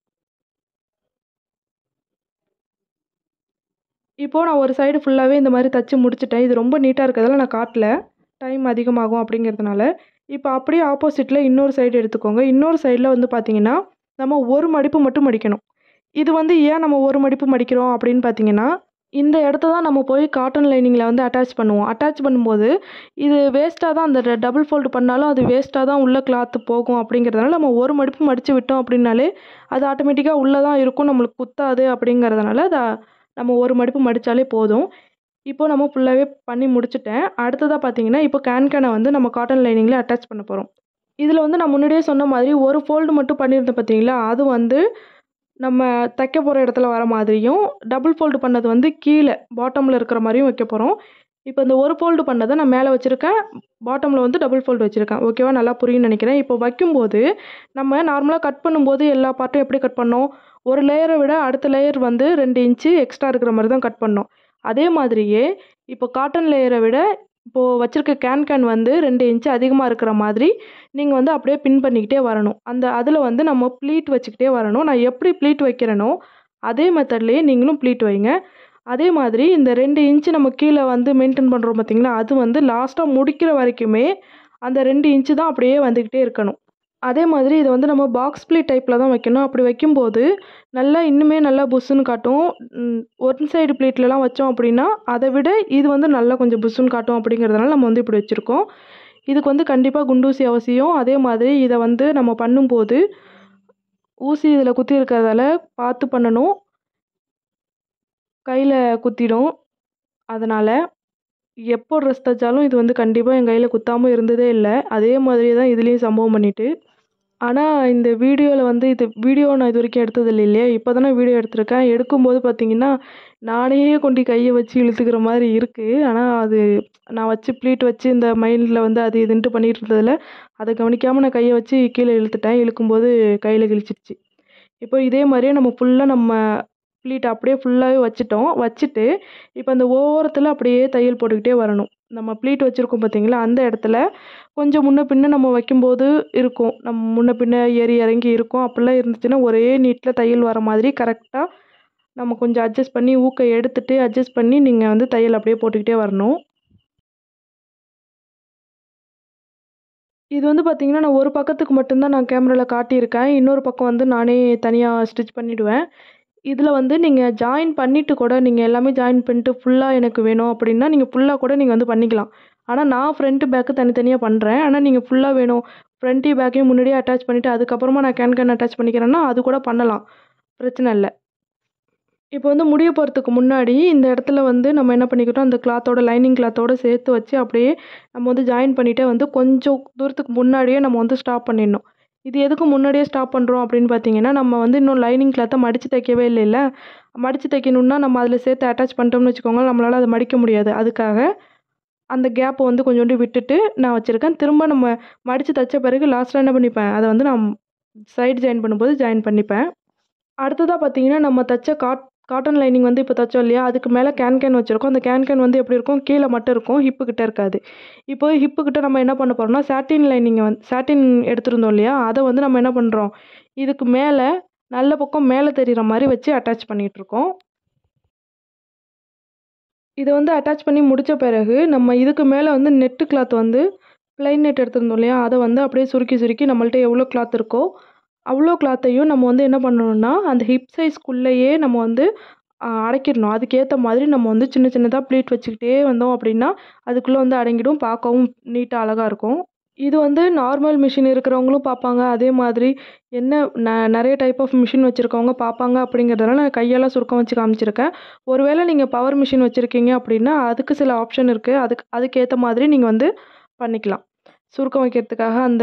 இப்போ நான் ஒரு சைடு ஃபுல்லாவே இந்த மாரி தச்சு முடிச்சுட்டேன். இது ரொம்ப நீட்டா இருக்கிறதால நான் காட்டல. டைம் அதிகமாகும் அப்படிங்கிறதுனால. இப்போ அப்படியே ஆப்போசிட்ல இன்னொரு சைடு எடுத்துக்கோங்க. இன்னொரு சைடுல வந்து பார்த்தீங்கன்னா, நம்ம ஒரு மடிப்பு மட்டும் மடிக்கணும். இது வந்து ஏன் நம்ம ஒரு மடிப்பு மடிக்கிறோம் அப்படின்னு பார்த்தீங்கன்னா, இந்த இடத்த தான் நம்ம போய் காட்டன் லைனிங்ல வந்து அட்டாச் பண்ணுவோம். அட்டாச் பண்ணும்போது, இது வேஸ்ட்டா தான் அந்த டபுள் ஃபோல்டு பண்ணாலும் அது வேஸ்ட்டா தான் உள்ள கிளாத் போகும் அப்படிங்கிறதுனால, நம்ம ஒரு மடிப்பு மடிச்சு விட்டோம் அப்படின்னாலே, அது ஆட்டோமேட்டிக்கா உள்ள தான் இருக்கும். நம்மளுக்கு குத்தாது அப்படிங்கிறதுனால, அத நம்ம ஒரு மடிப்பு மடிச்சாலே போதும். இப்போ நம்ம ஃபுல்லாவே பண்ணி முடிச்சுட்டேன். அடுத்ததா பார்த்தீங்கன்னா, இப்போ கேன் கேன வந்து நம்ம காட்டன் லைனிங்ல அட்டாச் பண்ண போறோம். இதில வந்து நான் முன்னாடியே சொன்ன மாதிரி ஒரு ஃபோல்டு மட்டும் பண்ணியிருந்தேன் பார்த்தீங்களா? அது வந்து நம்ம தைக்க போற இடத்துல வர மாதிரியும், டபுள் ஃபோல்டு பண்ணது வந்து கீழ பாட்டம்ல இருக்கிற மாரியும் வைக்க போறோம். இப்போ இந்த ஒரு ஃபோல்டு பண்ணத நான் மேல வச்சிருக்கேன். பாட்டம்ல வந்து டபுள் ஃபோல்டு வச்சிருக்கேன். ஓகேவா? நல்லா புரியும்னு நெனைக்கிறேன். இப்போ வைக்கும்போது, நம்ம நார்மலா கட் பண்ணும்போது எல்லா பார்ட்டும் எப்படி கட் பண்ணோம்? ஒரு லேயர விட அடுத்த லேயர் வந்து 2 இன்ச்சு எக்ஸ்ட்ரா இருக்கிற மாரி தான் கட் பண்ணோம். அதே மாதிரியே, இப்போ காட்டன் லேயர விட இப்போ வச்சிருக்க கேன் கேன் வந்து 2 இன்ச்சு அதிகமா இருக்கிற மாதிரி, நீங்க வந்து அப்படியே பின் பண்ணிக்கிட்டே வரணும். அந்த அதில வந்து நம்ம ப்ளீட் வச்சுக்கிட்டே வரணும். நான் எப்படி ப்ளீட் வைக்கிறேனோ, அதே மெத்தட்லயே நீங்களும் ப்ளீட் வைங்க. அதே மாதிரி இந்த 2 இன்ச்சு நம்ம கீழ வந்து மெயின்டெயின் பண்றோம் பார்த்தீங்களா? அது வந்து லாஸ்ட்டா முடிக்கிற வரைக்குமே, அந்த 2 இன்ச்சு தான் அப்படியே வந்துகிட்டே இருக்கணும். அதே மாதிரி இத வந்து நம்ம பாக்ஸ் ப்ளீட் டைப்ல தான் வைக்கணும். அப்படி வைக்கும்போது, நல்லா இன்னுமே நல்லா புஸ்ஸுன்னு காட்டும். ம் ஒன் சைடு ப்ளீட்லலாம் வச்சோம் அப்படின்னா, அத விட இது வந்து நல்லா கொஞ்சம் புஸ்ஸுன்னு காட்டும் அப்படிங்கிறதுனால நம்ம வந்து இப்படி வச்சிருக்கோம். இதுக்கு வந்து கண்டிப்பா குண்டூசி அவசியம். அதே மாதிரி இத வந்து நம்ம பண்ணும்போது, ஊசி இதில குத்தி இருக்கிறதால பார்த்து பண்ணணும். கையில குத்திடும். அதனால, எப்போ ட்ரெஸ் தச்சாலும் இது வந்து கண்டிப்பா என் கையில குத்தாம இருந்ததே இல்ல. அதே மாதிரியே தான் இதுலயும் சம்பவம் பண்ணிட்டு. ஆனா, இந்த வீடியோல வந்து இது வீடியோ நான் இதுவரைக்கும் எடுத்தது இல்ல இல்லையா? இப்ப தானே வீடியோ எடுத்திருக்கேன். எடுக்கும்போது பார்த்தீங்கன்னா, நானே கொண்டு கைய வச்சு இழுத்துக்கிற மாரி இருக்கு. ஆனா, அது நான் வச்சு ப்ளீட் வச்சு இந்த மைண்ட்ல வந்து அது இதுன்ட்டு பண்ணிட்டு இருந்ததில, அத கவனிக்காம நான் கைய வச்சு கீழ இழுத்துட்டேன். இழுக்கும்போது கையில கிழிச்சிருச்சு. இப்போ இதே மாரியே நம்ம ஃபுல்லா நம்ம ப்ளீட் அப்படியே ஃபுல்லாவே வச்சுட்டோம். வச்சுட்டு, இப்போ அந்த ஓரத்தில அப்படியே தையல் போட்டுக்கிட்டே வரணும். நம்ம ப்ளீட் வச்சிருக்கோம் பார்த்தீங்களா? அந்த இடத்துல கொஞ்சம் முன்ன பின்ன நம்ம வைக்கும்போது இருக்கும். நம்ம முன்ன பின்ன ஏறி இறங்கி இருக்கும். அப்படிலாம் இருந்துச்சுன்னா, ஒரே நீட்ல தையல் வர மாதிரி கரெக்ட்டா நம்ம கொஞ்சம் அட்ஜஸ்ட் பண்ணி ஊக்க எடுத்துட்டு, அட்ஜஸ்ட் பண்ணி நீங்க வந்து தையல் அப்படியே போட்டுக்கிட்டே வரணும். இது வந்து பார்த்தீங்கன்னா, நான் ஒரு பக்கத்துக்கு மட்டும் தான் நான் கேமரால காட்டியிருக்கேன். இன்னொரு பக்கம் வந்து நானே தனியா ஸ்டிச் பண்ணிடுவேன். இதில வந்து நீங்க ஜாயின் பண்ணிட்டு கூட நீங்க எல்லாமே ஜாயின் பண்ணிட்டு ஃபுல்லா எனக்கு வேணும் அப்படின்னா, நீங்க ஃபுல்லா கூட நீங்க வந்து பண்ணிக்கலாம். ஆனால் நான் ஃப்ரண்ட்டு பேக்கு தனித்தனியாக பண்ணுறேன் ஆனால் நீங்கள் ஃபுல்லாக வேணும் ஃப்ரண்ட்டையும் பேக்கையும் முன்னாடியே அட்டாச் பண்ணிவிட்டு அதுக்கப்புறமா நான் கேன் கேன் அட்டாச் பண்ணிக்கிறேன்னா அது கூட பண்ணலாம் பிரச்சனை இல்லை இப்போ வந்து முடிய போகிறதுக்கு முன்னாடி இந்த இடத்துல வந்து நம்ம என்ன பண்ணிக்கிட்டோம் அந்த கிளாத்தோட லைனிங் கிளாத்தோட சேர்த்து வச்சு அப்படியே நம்ம வந்து ஜாயின் பண்ணிகிட்டே வந்து கொஞ்சம் தூரத்துக்கு முன்னாடியே நம்ம வந்து ஸ்டாப் பண்ணிடணும் இது எதுக்கு முன்னாடியே ஸ்டாப் பண்ணுறோம் அப்படின்னு பார்த்தீங்கன்னா நம்ம வந்து இன்னும் லைனிங் கிளாத்தை மடித்து தைக்கவே இல்லைல்ல மடித்து தைக்கணுன்னா நம்ம அதில் சேர்த்து அட்டாச் பண்ணிட்டோம்னு வச்சுக்கோங்க நம்மளால் அதை மடிக்க முடியாது அதுக்காக அந்த கேப்பை வந்து கொஞ்சோண்டு விட்டுட்டு நான் வச்சுருக்கேன் திரும்ப நம்ம மடித்து தைச்ச பிறகு லாஸ்ட்டில் என்ன பண்ணிப்பேன் அதை வந்து நான் சைடு ஜாயின் பண்ணும்போது ஜாயின் பண்ணிப்பேன் அடுத்ததாக பார்த்தீங்கன்னா நம்ம தைச்ச காட் காட்டன் லைனிங் வந்து இப்போ தைச்சோம் இல்லையா அதுக்கு மேலே கேன் கேன் வச்சுருக்கோம் அந்த கேன் கேன் வந்து எப்படி இருக்கும் கீழே மட்டும் இருக்கும் ஹிப்பு கிட்ட இருக்காது இப்போ ஹிப்பு கிட்ட நம்ம என்ன பண்ண போகிறோம்னா சாட்டின் லைனிங்கை வந்து சாட்டின் எடுத்திருந்தோம் இல்லையா அதை வந்து நம்ம என்ன பண்ணுறோம் இதுக்கு மேலே நல்ல பக்கம் மேலே தெரிகிற மாதிரி வச்சு அட்டாச் பண்ணிகிட்ருக்கோம் இதை வந்து அட்டாச் பண்ணி முடித்த பிறகு நம்ம இதுக்கு மேலே வந்து நெட்டு கிளாத் வந்து ப்ளைன் நெட் எடுத்திருந்தோம் இல்லையா அதை வந்து அப்படியே சுருக்கி சுருக்கி நம்மள்ட்ட எவ்வளோ கிளாத் இருக்கோ அவ்வளோ கிளாத்தையும் நம்ம வந்து என்ன பண்ணணும்னா அந்த ஹிப் சைஸ்க்குள்ளேயே நம்ம வந்து அடைக்கிடணும் அதுக்கேற்ற மாதிரி நம்ம வந்து சின்ன சின்னதாக ப்ளீட் வச்சுக்கிட்டே வந்தோம் அப்படின்னா அதுக்குள்ளே வந்து அடங்கிடும் பார்க்கவும் நீட்டாக அழகாக இருக்கும் இது வந்து நார்மல் மிஷின் இருக்கிறவங்களும் பார்ப்பாங்க அதே மாதிரி என்ன ந நிறைய டைப் ஆஃப் மிஷின் வச்சுருக்கவங்க பார்ப்பாங்க அப்படிங்கிறதுனால நான் கையால் சுருக்கம் வச்சு காமிச்சிருக்கேன் ஒருவேளை நீங்கள் பவர் மிஷின் வச்சுருக்கீங்க அப்படின்னா அதுக்கு சில ஆப்ஷன் இருக்குது அதுக்கு அதுக்கேற்ற மாதிரி நீங்கள் வந்து பண்ணிக்கலாம் சுருக்கம் வைக்கிறதுக்காக அந்த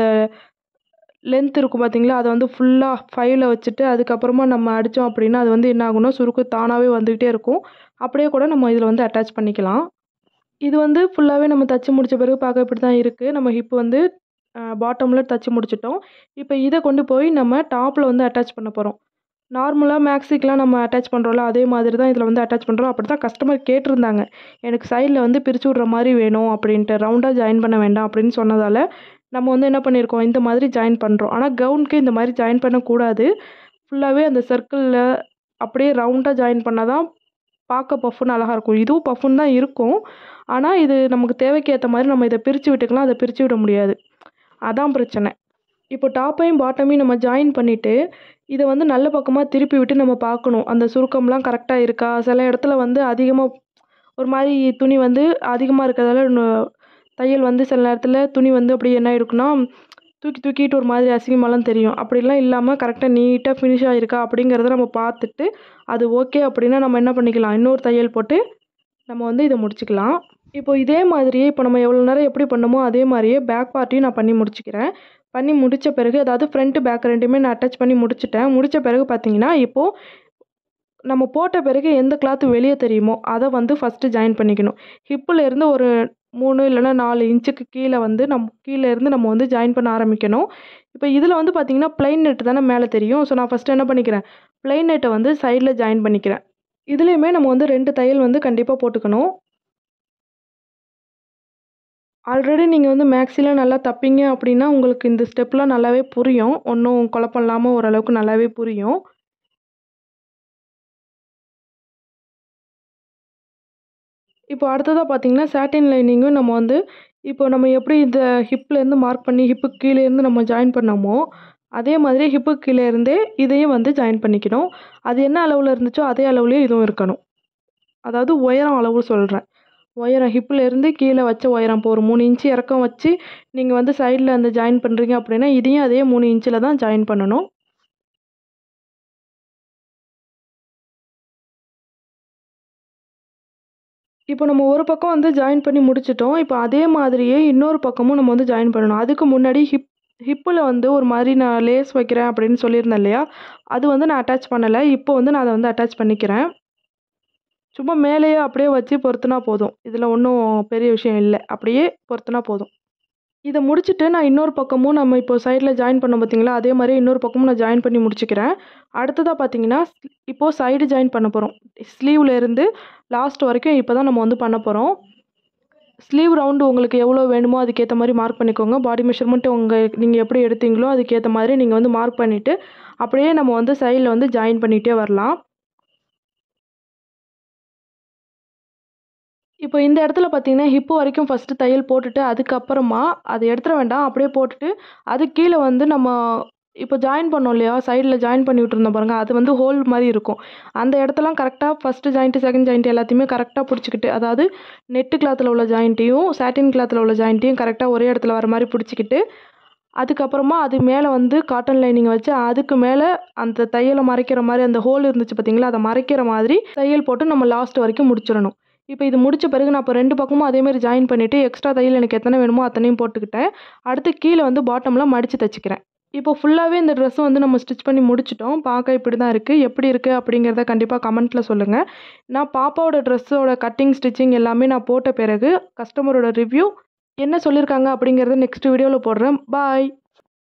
லென்த் இருக்கும் பார்த்தீங்களா அதை வந்து ஃபுல்லாக ஃபைவ்ல வச்சுட்டு அதுக்கப்புறமா நம்ம அடித்தோம் அப்படின்னா அது வந்து என்ன ஆகும்னா சுருக்கு தானாகவே வந்துக்கிட்டே இருக்கும் அப்படியே கூட நம்ம இதில் வந்து அட்டாச் பண்ணிக்கலாம் இது வந்து ஃபுல்லாகவே நம்ம தச்சு முடித்த பிறகு பார்க்க இப்படி தான் இருக்குது நம்ம ஹிப் வந்து பாட்டமில் தச்சு முடிச்சிட்டோம் இப்போ இதை கொண்டு போய் நம்ம டாப்பில் வந்து அட்டாச் பண்ண போகிறோம் நார்மலாக மேக்ஸிக்கெலாம் நம்ம அட்டாச் பண்ணுறோம்ல அதே மாதிரி தான் இதில் வந்து அட்டாச் பண்ணுறோம் அப்படி தான் கஸ்டமர் கேட்டிருந்தாங்க எனக்கு சைடில் வந்து பிரித்து விட்ற மாதிரி வேணும் அப்படின்ட்டு ரவுண்டாக ஜாயின் பண்ண வேண்டாம் அப்படின்னு சொன்னதால் நம்ம வந்து என்ன பண்ணியிருக்கோம் இந்த மாதிரி ஜாயின் பண்ணுறோம் ஆனால் கவுனுக்கு இந்த மாதிரி ஜாயின் பண்ணக்கூடாது ஃபுல்லாகவே அந்த சர்க்கிளில் அப்படியே ரவுண்டாக ஜாயின் பண்ணால் தான் பார்க்க பஃப்னு அழகாக இருக்கும் இதுவும் பஃப்னு தான் இருக்கும் ஆனால் இது நமக்கு தேவைக்கு ஏற்ற மாதிரி நம்ம இதை பிரித்து விட்டுக்கலாம் அதை பிரித்து விட முடியாது அதான் பிரச்சனை இப்போ டாப்பையும் பாட்டமையும் நம்ம ஜாயின் பண்ணிவிட்டு இதை வந்து நல்ல பக்கமாக திருப்பி விட்டு நம்ம பார்க்கணும் அந்த சுருக்கம்லாம் கரெக்டாக இருக்கா சில இடத்துல வந்து அதிகமாக ஒரு மாதிரி துணி வந்து அதிகமாக இருக்கிறதால தையல் வந்து சில நேரத்தில் துணி வந்து அப்படி என்ன ஆகிருக்குன்னா தூக்கி தூக்கிட்டு ஒரு மாதிரி அசிங்கமாலாம் தெரியும் அப்படிலாம் இல்லாமல் கரெக்டாக நீட்டாக ஃபினிஷ் ஆகிருக்கா அப்படிங்கிறத நம்ம பார்த்துட்டு அது ஓகே அப்படின்னா நம்ம என்ன பண்ணிக்கலாம் இன்னொரு தையல் போட்டு நம்ம வந்து இதை முடிச்சுக்கலாம் இப்போ இதே மாதிரியே இப்போ நம்ம எவ்வளோ நேரம் எப்படி பண்ணமோ அதே மாதிரியே பேக் பார்ட்டையும் நான் பண்ணி முடிச்சுக்கிறேன் பண்ணி முடித்த பிறகு அதாவது ஃப்ரண்ட் பேக் ரெண்டுமே நான் அட்டாச் பண்ணி முடிச்சிட்டேன் முடித்த பிறகு பார்த்தீங்கன்னா இப்போது நம்ம போட்ட பிறகு எந்த கிளாத்து வெளியே தெரியுமோ அதை வந்து ஃபஸ்ட்டு ஜாயின் பண்ணிக்கணும் ஹிப்பில் இருந்து ஒரு மூணு இல்லைன்னா நாலு இன்ச்சுக்கு கீழே வந்து நம் கீழே இருந்து நம்ம வந்து ஜாயின் பண்ண ஆரம்பிக்கணும் இப்போ இதில் வந்து பார்த்திங்கன்னா ப்ளைன் நெட் தானே மேலே தெரியும் ஸோ நான் ஃபஸ்ட்டு என்ன பண்ணிக்கிறேன் ப்ளைன் நெட்டை வந்து சைடில் ஜாயின் பண்ணிக்கிறேன் இதுலேயுமே நம்ம வந்து ரெண்டு தையல் வந்து கண்டிப்பாக போட்டுக்கணும் ஆல்ரெடி நீங்கள் வந்து மேக்ஸில் நல்லா தப்பீங்க அப்படின்னா உங்களுக்கு இந்த ஸ்டெப்லாம் நல்லாவே புரியும் ஒன்றும் குழப்பம் இல்லாமல் ஓரளவுக்கு நல்லாவே புரியும் இப்போ அடுத்ததாக பார்த்தீங்கன்னா சாட்டின் லைனிங்கும் நம்ம வந்து இப்போ நம்ம எப்படி இந்த ஹிப்லேருந்து மார்க் பண்ணி ஹிப்புக்கு கீழேருந்து நம்ம ஜாயின் பண்ணோமோ அதே மாதிரி ஹிப்புக்கு கீழே இருந்தே இதையும் வந்து ஜாயின் பண்ணிக்கணும் அது என்ன அளவில் இருந்துச்சோ அதே அளவுலேயே இதுவும் இருக்கணும் அதாவது உயரம் அளவு சொல்கிறேன் உயரம் ஹிப்பில் இருந்து கீழே வச்ச உயரம் இப்போ ஒரு மூணு இன்ச்சு இறக்கம் வச்சு நீங்கள் வந்து சைடில் அந்த ஜாயின் பண்ணுறீங்க அப்படின்னா இதையும் அதே மூணு இன்ச்சில் தான் ஜாயின் பண்ணணும் இப்போ நம்ம ஒரு பக்கம் வந்து ஜாயின் பண்ணி முடிச்சிட்டோம் இப்போ அதே மாதிரியே இன்னொரு பக்கமும் நம்ம வந்து ஜாயின் பண்ணணும் அதுக்கு முன்னாடி ஹிப் ஹிப்பில் வந்து ஒரு மாதிரி நான் லேஸ் வைக்கிறேன் அப்படின்னு சொல்லியிருந்தேன் இல்லையா அது வந்து நான் அட்டாச் பண்ணலை இப்போ வந்து நான் அதை வந்து அட்டாச் பண்ணிக்கிறேன் சும்மா மேலேயே அப்படியே வச்சு பொறுத்துனா போதும் இதில் ஒன்றும் பெரிய விஷயம் இல்லை அப்படியே பொறுத்துனா போதும் இதை முடிச்சுட்டு நான் இன்னொரு பக்கமும் நம்ம இப்போ சைடில் ஜாயின் பண்ணோம் பார்த்தீங்களா அதே மாதிரி இன்னொரு பக்கமும் நான் ஜாயின் பண்ணி முடிச்சுக்கிறேன் அடுத்ததாக பார்த்தீங்கன்னா இப்போது சைடு ஜாயின் பண்ண போகிறோம் ஸ்லீவில் இருந்து லாஸ்ட் வரைக்கும் இப்போ தான் நம்ம வந்து பண்ண போகிறோம் ஸ்லீவ் ரவுண்டு உங்களுக்கு எவ்வளோ வேணுமோ அதுக்கேற்ற மாதிரி மார்க் பண்ணிக்கோங்க பாடி மெஷர்மெண்ட்டு உங்கள் நீங்கள் எப்படி எடுத்தீங்களோ அதுக்கேற்ற மாதிரி நீங்கள் வந்து மார்க் பண்ணிவிட்டு அப்படியே நம்ம வந்து சைடில் வந்து ஜாயின் பண்ணிகிட்டே வரலாம் இப்போ இந்த இடத்துல பார்த்தீங்கன்னா ஹிப்பு வரைக்கும் ஃபஸ்ட்டு தையல் போட்டுட்டு அதுக்கப்புறமா அதை எடுத்துட வேண்டாம் அப்படியே போட்டுட்டு அது கீழே வந்து நம்ம இப்போ ஜாயின் பண்ணோம் இல்லையா சைடில் ஜாயின் பண்ணி விட்டுருந்தோம் பாருங்கள் அது வந்து ஹோல் மாதிரி இருக்கும் அந்த இடத்தெல்லாம் கரெக்டாக ஃபஸ்ட்டு ஜாயிண்ட்டு செகண்ட் ஜாயிண்ட் எல்லாத்தையுமே கரெக்டாக பிடிச்சிக்கிட்டு அதாவது நெட்டு கிளாத்தில் உள்ள ஜாயிண்ட்டையும் சாட்டின் கிளாத்தில் உள்ள ஜாயிண்ட்டையும் கரெக்டாக ஒரே இடத்துல வர மாதிரி பிடிச்சிக்கிட்டு அதுக்கப்புறமா அது மேலே வந்து காட்டன் லைனிங் வச்சு அதுக்கு மேலே அந்த தையலை மறைக்கிற மாதிரி அந்த ஹோல் இருந்துச்சு பார்த்தீங்களா அதை மறைக்கிற மாதிரி தையல் போட்டு நம்ம லாஸ்ட் வரைக்கும் முடிச்சிடணும் இப்போ இது முடிச்ச பிறகு நான் இப்போ ரெண்டு பக்கமும் அதேமாதிரி ஜாயின் பண்ணிவிட்டு எக்ஸ்ட்ரா தையல் எனக்கு எத்தனை வேணுமோ அத்தனையும் போட்டுக்கிட்டேன் அடுத்து கீழே வந்து பாட்டமில் மடித்து தைச்சிக்கிறேன் இப்போ ஃபுல்லாகவே இந்த ட்ரெஸ் வந்து நம்ம ஸ்டிச் பண்ணி முடிச்சிட்டோம் பார்க்க இப்படி தான் இருக்குது எப்படி இருக்குது அப்படிங்கிறத கண்டிப்பாக கமெண்ட்டில் சொல்லுங்கள் நான் பாப்பாவோட ட்ரெஸ்ஸோட கட்டிங் ஸ்டிச்சிங் எல்லாமே நான் போட்ட பிறகு கஸ்டமரோட ரிவ்யூ என்ன சொல்லியிருக்காங்க அப்படிங்கிறத நெக்ஸ்ட் வீடியோவில் போடுறேன் பாய்